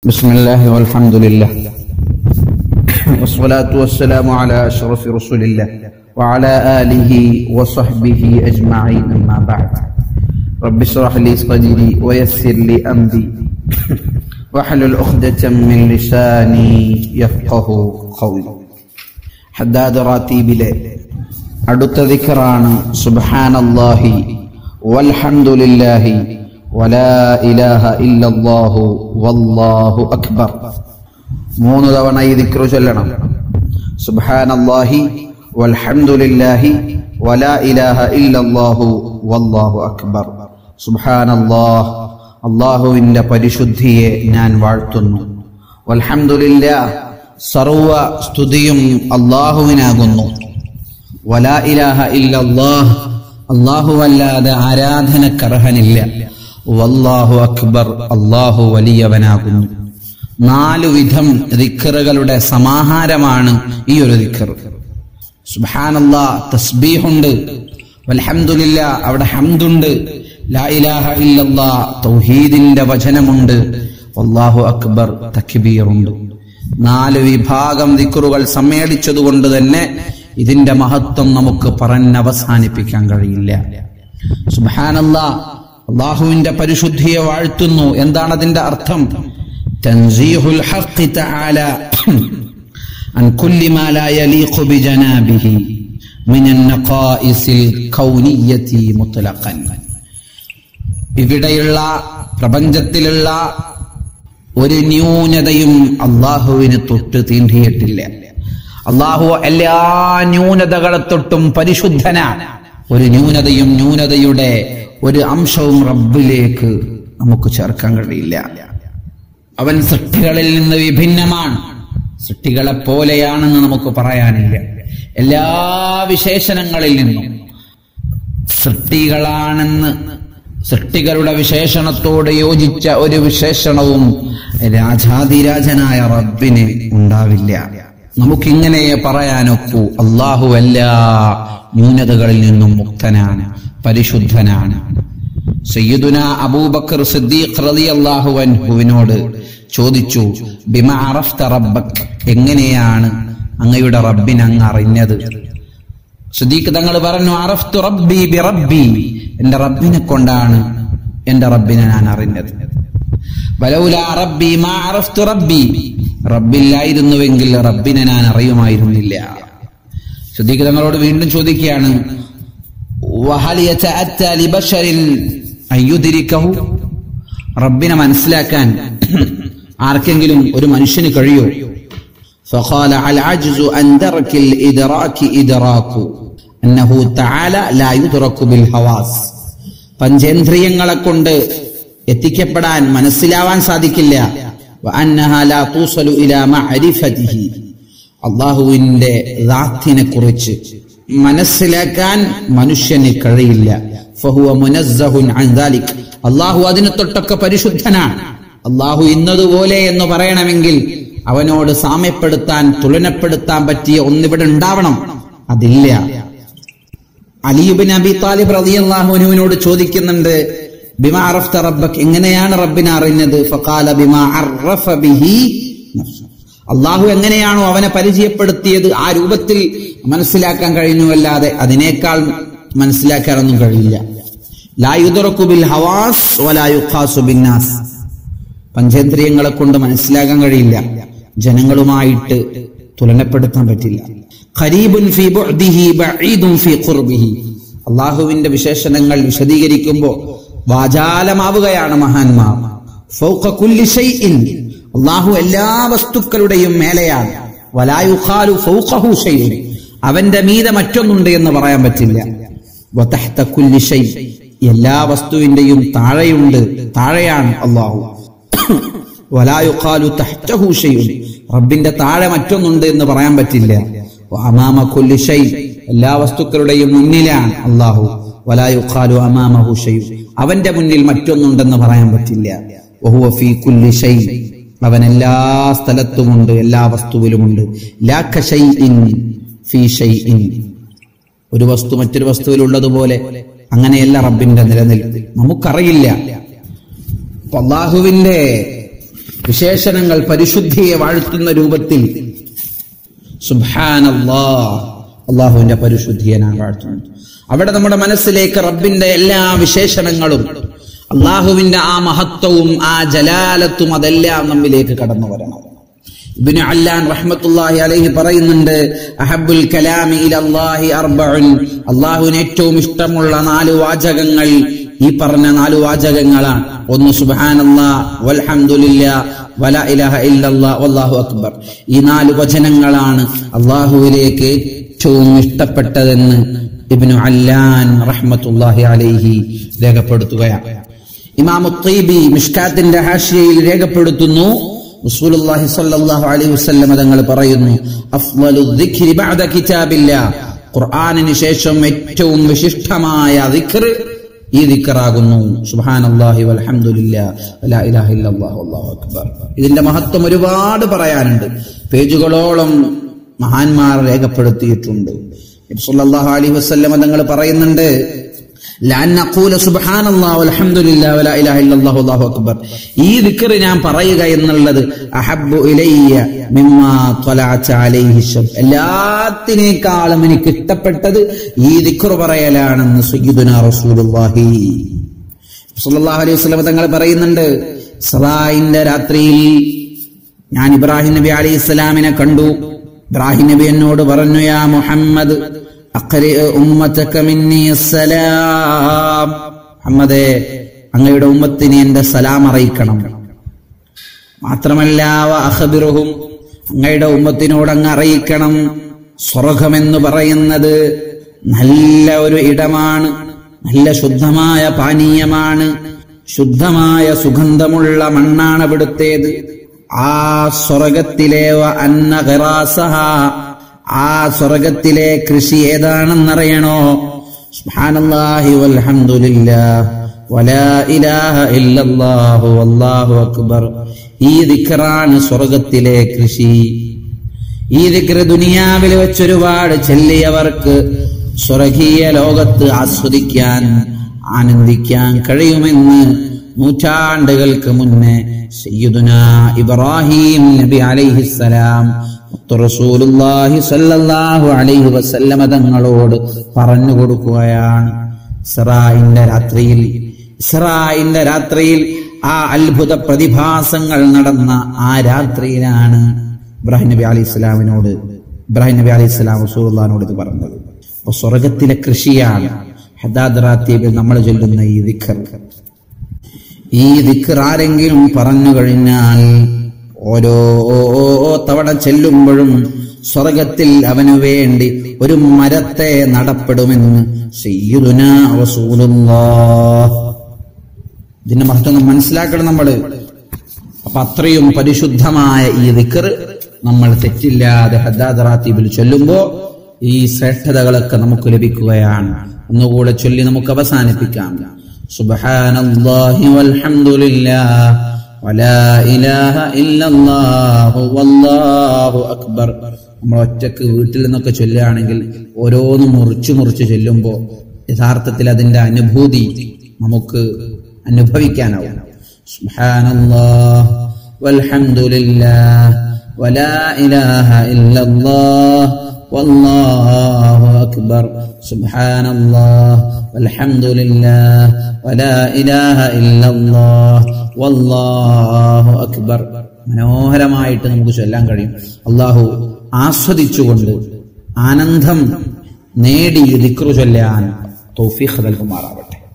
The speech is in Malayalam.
بسم الله والحمد لله والصلاة والسلام على أشرف رسول الله وعلى آله وصحبه أجمعين أما بعد رب اشرح لي صدري ويسر لي أمري واحلل عقدة من لساني يفقه قولي ഹദ്ദാദ് റാത്തീബിലെ അടുത്ത ദിക്കറാണ് സുബ്ഹാനല്ലാഹി വൽഹംദുലില്ലാഹി വലാ ഇലാഹ ഇല്ലല്ലാഹു വല്ലാഹു അക്ബർ മൂന്ന് തവണ ഈ ദിക്റ് ചൊല്ലണം സുബ്ഹാനല്ലാഹി വൽഹംദുലില്ലാഹി വലാ ഇലാഹ ഇല്ലല്ലാഹു വല്ലാഹു അക്ബർ സുബ്ഹാനല്ലാഹ് അല്ലാഹുവിന്റെ പരിശുദ്ധിയെ ഞാൻ വാഴ്ത്തുന്നു വൽഹംദുലില്ലാഹ് സർവ സ്തുതിയും അള്ളാഹുവിനാകുന്നു വലാ ഇലാഹ ഇല്ലല്ലാഹ് അല്ലാഹുവല്ലാതെ ആരാധനക്കർഹനില്ല വല്ലാഹു അക്ബർ അള്ളാഹു വലിയവനാകുന്നു നാലു വിധം ദിക്കറുകളുടെ സമാഹാരമാണ് ഈ ഒരു ദിക്കർ സുബാനല്ലാ തസ്ബീഹുണ്ട് വൽഹംദുലില്ല അവിടെ ഹംദുണ്ട് ലാ ഇലാഹ ഇല്ലല്ലാ തൗഹീദിന്റെ വചനമുണ്ട് വല്ലാഹു അക്ബർ തക്ബീറുണ്ട് നാല് വിഭാഗം ദിക്കറുകൾ സമ്മേളിച്ചതുകൊണ്ട് തന്നെ ഇതിന്റെ മഹത്വം നമുക്ക് പറഞ്ഞവസാനിപ്പിക്കാൻ കഴിയില്ല സുബാനല്ലാ അള്ളാഹുവിന്റെ പരിശുദ്ധിയെ വാഴ്ത്തുന്നു എന്താണ് അതിന്റെ അർത്ഥം തൻസീഹുൽ ഹഖ് തആല അൻ കുല്ലി മാ ലാ യലീഖു ബിജനാബിഹി മിൻ النقائص الكونية മുത്ലഖൻ ഇവിടെയുള്ള പ്രപഞ്ചത്തിലുള്ള ഒരു ന്യൂനതയും അള്ളാഹുവിന് തൊട്ട് തീണ്ടിയിട്ടില്ല അള്ളാഹു എല്ലാ ന്യൂനതകളെ തൊട്ടും പരിശുദ്ധനാണ് ഒരു ന്യൂനതയും ന്യൂനതയുടെ ഒരു അംശവും റബ്ബിലേക്ക് നമുക്ക് ചേർക്കാൻ കഴിയില്ല അവൻ സൃഷ്ടികളിൽ നിന്ന് വിഭിന്നമാണ് സൃഷ്ടികളെ പോലെയാണെന്ന് നമുക്ക് പറയാനില്ല എല്ലാ വിശേഷണങ്ങളിൽ നിന്നും സൃഷ്ടികളാണെന്ന് സൃഷ്ടികളുടെ വിശേഷണത്തോട് യോജിച്ച ഒരു വിശേഷണവും രാജാതിരാജനായ റബ്ബിന് ഉണ്ടാവില്ല നമുക്കിങ്ങനെ പറയാനൊക്കൂ അള്ളാഹു എല്ലാ ന്യൂനതകളിൽ നിന്നും മുക്തനാണ് പരിശുദ്ധനാണ് സയ്യിദുന അബൂബക്കർ സിദ്ദീഖ് റളിയല്ലാഹു അൻഹുവിനോട് ചോദിച്ചു ബിമ അറഫ്ത റബ്ബക് എങ്ങനെയാണ് അങ്ങയുടെ റബ്ബിനെ അങ്ങ് അറിഞ്ഞത് സിദ്ദീഖ് തങ്ങൾ പറഞ്ഞു അറഫ്തു റബ്ബി ബി റബ്ബി എന്റെ റബ്ബിനെ കൊണ്ടാണ് എന്റെ റബ്ബിനെ ഞാൻ അറിഞ്ഞത് വലൗലാ റബ്ബി മാ അറഫ്തു റബ്ബി റബ്ബില്ലായിരുന്നുവെങ്കിൽ റബ്ബിനെ ഞാൻ അറിയുമായിരുന്നില്ല സിദ്ദീഖ് തങ്ങളോട് വീണ്ടും ചോദിക്കുകയാണ് വഹൽ യതഅത്ത ലിബശരിൻ അയ്യുദ്രിക്കഹു റബ്ബിനെ മനസ്സിലാക്കാൻ ആർക്കെങ്കിലും ഒരു മനുഷ്യന് കഴിയോ فقال العجز عن درك الإدراك إدراك أنه تعالى لا يدرك بالحواس പഞ്ചേന്ദ്രിയങ്ങളെ കൊണ്ട് എത്തിക്കപ്പെടാൻ മനസ്സിലാവാൻ സാധിക്കില്ല അള്ളാഹുവിന്റെ ദാത്തിനെ കുറിച്ച് മനസ്സിലാക്കാൻ മനുഷ്യന് കഴിയില്ല അള്ളാഹു അതിനെ തൊട്ടൊക്കെ പരിശുദ്ധനാണ് അള്ളാഹു ഇന്നതുപോലെ എന്ന് പറയണമെങ്കിൽ അവനോട് സാമ്യപ്പെടുത്താൻ തുലനപ്പെടുത്താൻ പറ്റിയ ഒന്നിവിടെ ഉണ്ടാവണം അതില്ല അലിയുബിൻ അബി താലിബ് റളിയല്ലാഹുവിനോട് ചോദിക്കുന്നുണ്ട് ബിമാ അറഫ്ത റബ്ബക് എങ്ങനെയാണ് റബ്ബിനെ അറിഞ്ഞത് ഫഖാല ബിമാ അറഫ ബിഹി അള്ളാഹു എങ്ങനെയാണോ അവനെ പരിചയപ്പെടുത്തിയത് ആ രൂപത്തിൽ മനസ്സിലാക്കാൻ കഴിഞ്ഞുവല്ലാതെ അതിനേക്കാൾ മനസ്സിലാക്കാനൊന്നും കഴിയില്ല ലായുദറക്കു ബിൽ ഹവാസ് വലായുഖാസു ബിന്നാസ് പഞ്ചേന്ദ്രിയങ്ങളെ കൊണ്ട് മനസ്സിലാക്കാൻ കഴിയില്ല ജനങ്ങളുമായിട്ട് തുലനപ്പെടുത്താൻ പറ്റില്ല ഖരീബുൻ ഫി ബുഅദിഹി ബഈദുൻ ഫി ഖുർബിഹി അള്ളാഹുവിന്റെ വിശേഷണങ്ങൾ വിശദീകരിക്കുമ്പോൾ വാചാലമാവുകയാണ് മഹാന്മാർ ഫൗഖ കുല്ലി ഷൈഇൻ അള്ളാഹു എല്ലാ വസ്തുക്കളുടെയും മേലെയാണ് വലായുഖാലു ഫൗഖഹു ഷൈഇൻ അവന്റെ മീതെ മറ്റൊന്നുണ്ട് എന്ന് പറയാൻ പറ്റില്ല വതഹ്ത കുല്ലി ഷൈ എല്ലാ വസ്തുവിന്റെയും താഴെയുണ്ട് താഴെയാണ് അള്ളാഹു വലായുഖാലു തഹ്തഹു ഷൈഉൻ റബ്ബിന്റെ താഴെ മറ്റൊന്നുണ്ട് എന്ന് പറയാൻ പറ്റില്ല അമാമ കുല്ലി ഷൈ എല്ലാ വസ്തുക്കളുടെയും മുന്നിലാണ് അള്ളാഹു വലായുഖാലു അമാമഹു ഷൈഉൻ അവന്റെ മുന്നിൽ മറ്റൊന്നുണ്ടെന്ന് പറയാൻ പറ്റില്ല വഹുവ ഫീ കുല്ലി ഷൈ അവൻ എല്ലാ സ്ഥലത്തുമുണ്ട് എല്ലാ വസ്തുവിലുമുണ്ട് ലാക ഷൈഇൻ ഫീ ഷൈഇൻ ഒരു വസ്തു മറ്റൊരു വസ്തുവിൽ ഉള്ളതുപോലെ അങ്ങനെയല്ല റബ്ബിന്റെ നിലനിൽപ്പ് നമുക്കറിയില്ല അപ്പൊ അള്ളാഹുവിന്റെ വിശേഷണങ്ങൾ പരിശുദ്ധിയെ വാഴ്ത്തുന്ന രൂപത്തിൽ സുബ്ഹാനല്ലാ അള്ളാഹുവിന്റെ പരിശുദ്ധിയെ നാം വാഴ്ത്തുന്നു അവിടെ നമ്മുടെ മനസ്സിലേക്ക് റബ്ബിന്റെ എല്ലാ വിശേഷണങ്ങളും അള്ളാഹുവിന്റെ ആ മഹത്വവും ആ ജലാലത്തും അതെല്ലാം നമ്മിലേക്ക് കടന്നു വരണം ഇബ്നു അല്ലാൻ റഹ്മത്തുള്ളാഹി അലൈഹി പറയുന്നുണ്ട് അഹബ്ബുൽ കലാമി ഇലല്ലാഹി അർബഉൻ അള്ളാഹുവിന് ഏറ്റവും ഇഷ്ടമുള്ള നാല് വാചകങ്ങൾ ഈ പറഞ്ഞ നാല് വാചകങ്ങളാണ് ഒന്ന് സുബ്ഹാനല്ലാ വൽഹംദുലില്ലാ വല ഇലാഹ ഇല്ലല്ലാ വല്ലാഹു അക്ബർ ഈ നാല് വചനങ്ങളാണ് അള്ളാഹുവിലേക്ക് ഏറ്റവും ഇഷ്ടപ്പെട്ടതെന്ന് ഇബ്നു അല്ലാൻ റഹ്മത്തുള്ളാഹി അലൈഹി രേഖപ്പെടുത്തുകയാണ് ഇമാം ത്വയ്ബി മിഷ്കാത്തിന്റെ ഹാഷിയയിൽ രേഖപ്പെടുത്തുന്നു റസൂലുള്ളാഹി സ്വല്ലല്ലാഹു അലൈഹി വസല്ലം തങ്ങൾ പറയുന്നു അഫ്ളലു ദിക്രി ബഅദ കിതാബില്ലാ ഖുർആനിന് ശേഷം ഏറ്റവും വിശിഷ്ടമായ ദിക്ർ ഈ ദിക്റാകുന്നു സുബ്ഹാനല്ലാഹി വൽഹംദുലില്ലാ വലാ ഇലാഹ ഇല്ലല്ലാഹു വല്ലാഹു അക്ബർ ഇതിന്റെ മഹത്വം ഒരുപാട് പറയാനുണ്ട് പേജുകളോളം മഹാന്മാർ രേഖപ്പെടുത്തിയിട്ടുണ്ട് നബി സല്ലല്ലാഹു അലൈഹി വസല്ലം തങ്ങൾ പറയുന്നുണ്ട് ലഅൻ നഖൂല സുബ്ഹാനല്ലാഹി വൽഹംദുലില്ലാഹി വലാ ഇലാഹ ഇല്ലല്ലാഹു വല്ലാഹു അക്ബർ ഈ ദിക്ർ ഞാൻ പറയുക എന്നുള്ളത് അഹബ്ബു ഇലയ്യ മിമ്മാ ത്വലഅത അലൈഹി ശംസ് എല്ലാത്തിനേക്കാളും എനിക്ക് ഇഷ്ടപ്പെട്ടത് ഈ ദിക്ർ പറയലാണെന്ന് സയ്യിദുനാ റസൂലുള്ളാഹി സല്ലല്ലാഹു അലൈഹി വസല്ലം തങ്ങൾ പറയുന്നുണ്ട് സദായിന്റെ രാത്രിയിൽ ഞാൻ ഇബ്രാഹിം നബി അലൈഹി ഇസ്ലാമിനെ കണ്ടു ഇബ്രാഹിം നബി എന്നോട് പറഞ്ഞു യാ മുഹമ്മദ് അഖരി ഉമ്മതക മിന്നി അസ്സലാം മുഹമ്മദേ അങ്ങയുടെ ഉമ്മത്തിന് എന്റെ സലാം അറിയിക്കണം മാത്രമല്ല വ അഖബിറുഹും അങ്ങയുടെ ഉമ്മത്തിനോട് അങ്ങ് അറിയിക്കണം സ്വർഗമെന്ന് പറയുന്നത് നല്ല ഒരു ഇടമാണ് നല്ല ശുദ്ധമായ പാനീയമാണ് ശുദ്ധമായ സുഗന്ധമുള്ള മണ്ണാണ് അവിടുത്തേത് ആ സ്വർഗത്തിലെ വ അന്ന ഖിറാസഹ ആ സ്വർഗത്തിലെ കൃഷി ഏതാണെന്നറിയണോ സുബ്ഹാനല്ലാഹി വൽഹംദുലില്ലാഹ് വലാ ഇലാഹ ഇല്ലല്ലാഹു വല്ലാഹു അക്ബർ ഈ ദിക്റാണ് സ്വർഗത്തിലെ കൃഷി ഈ ദിക്ർ ദുനിയാവിൽ വെച്ചൊരുപാട് ചെല്ലിയവർക്ക് സ്വർഗീയ ലോകത്ത് ആസ്വദിക്കാൻ ആനന്ദിക്കാൻ കഴിയുമെന്ന് നൂറ്റാണ്ടുകൾക്ക് മുന്നേ സയ്യിദുന ഇബ്രാഹിം നബി അലൈഹിസ്സലാം റസൂലുള്ളാഹി സല്ലല്ലാഹു അലൈഹി വസല്ലമ തങ്ങളോട് പറഞ്ഞു കൊടുക്കുകയാണ് ഇസ്രായിന്റെ രാത്രിയിൽ ഇസ്രായിന്റെ രാത്രിയിൽ ആ അത്ഭുത പ്രതിഭാസങ്ങൾ നടന്ന ആ രാത്രിയിലാണ് ഇബ്രാഹിം നബി അലൈഹി ഇസ്ലാമിനോട് ഇബ്രാഹിം നബി അലൈഹി ഇസ്ലാം റസൂലുള്ളാഹിനോട് ഇത് പറഞ്ഞത് അപ്പൊ സ്വർഗത്തിലെ കൃഷിയാണ് ഹദാദ് റാത്തീബിൽ നമ്മൾ ചൊല്ലുന്ന ഈ ദിഖർ ഈ ദിഖർ ആരെങ്കിലും പറഞ്ഞു കഴിഞ്ഞാൽ ഓരോ തവണ ചെല്ലുമ്പോഴും സ്വർഗത്തിൽ അവനു വേണ്ടി ഒരു മരത്തെ നടപ്പെടുമെന്ന് സയ്യിദുനാ റസൂലുള്ളാഹ് ഇതിന്റെ മഹത്വം മനസ്സിലാക്കണം നമ്മള് അപ്പൊ അത്രയും പരിശുദ്ധമായ ഈ ദിക്കർ നമ്മൾ തെറ്റില്ലാതെ ഹദ്ദാദ് റാത്തീബിൽ ചൊല്ലുമ്പോ ഈ ശ്രേഷ്ഠതകളൊക്കെ നമുക്ക് ലഭിക്കുകയാണ് ഒന്നുകൂടെ ചൊല്ലി നമുക്ക് അവസാനിപ്പിക്കാം സുബ്ഹാനല്ലാഹി വൽഹംദുലില്ലാഹ് വലാ ഇലാഹ ഇല്ലല്ലാഹു വല്ലാഹു അക്ബർ നമ്മൾ ഒറ്റക്ക് വീട്ടിൽ നിന്നൊക്കെ ചൊല്ലുകയാണെങ്കിൽ ഓരോന്നും മുറിച്ചു മുറിച്ച് ചൊല്ലുമ്പോ യഥാർത്ഥത്തിൽ അതിന്റെ അനുഭൂതി നമുക്ക് അനുഭവിക്കാനാവും സുബ്ഹാനല്ലാഹ് വൽഹംദുലില്ലാഹ് വലാ ഇലാഹ ഇല്ലല്ലാഹ് വല്ലാഹു അക്ബർ സുബ്ഹാനല്ലാഹ് വൽഹംദുലില്ലാഹ് വലാ ഇലാഹ ഇല്ലല്ലാഹ് വല്ലാഹു അക്ബർ മനോഹരമായിട്ട് നമുക്ക് ചൊല്ലാൻ കഴിയും അള്ളാഹു ആസ്വദിച്ചുകൊണ്ട് ആനന്ദം നേടി ദിക്റു ചൊല്ലാൻ തൗഫീഖ് നൽകുമാറാവട്ടെ